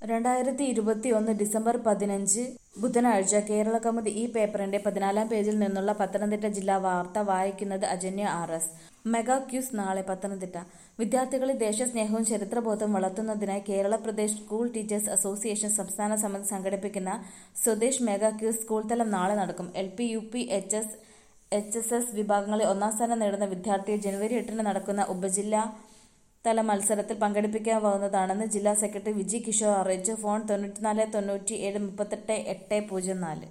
രണ്ടായിരത്തി ഇരുപത്തിയൊന്ന് ഡിസംബർ പതിനഞ്ച് ബുധനാഴ്ച കേരള കൗമുദി ഈ പേപ്പറിന്റെ പതിനാലാം പേജിൽ നിന്നുള്ള പത്തനംതിട്ട ജില്ലാ വാർത്ത വായിക്കുന്നത് Ajanya R S mega quiz നാളെ പത്തനംതിട്ട വിദ്യാർത്ഥികളിൽ ദേശസ്നേഹവും ചരിത്രബോധവും വളർത്തുന്നതിനായി Kerala Pradesh school teachers association സംസ്ഥാന സമിതി സംഘടിപ്പിക്കുന്ന സ്വദേശ് മെഗാ ക്യൂസ് സ്കൂൾ തലം നാളെ നടക്കും L P U P H S H S S വിഭാഗങ്ങളിൽ ഒന്നാം സ്ഥാനം നേടുന്ന വിദ്യാർത്ഥിയെ ജനുവരി എട്ടിന് നടക്കുന്ന ഉപജില്ലാ തല മത്സരത്തിൽ പങ്കെടുപ്പിക്കാവുന്നതാണെന്ന് ജില്ലാ സെക്രട്ടറി വിജി കിഷോർ അറിയിച്ചു ഫോൺ തൊണ്ണൂറ്റിനാല് തൊണ്ണൂറ്റി ഏഴ് മുപ്പത്തെട്ട് എട്ട് പൂജ്യം നാല്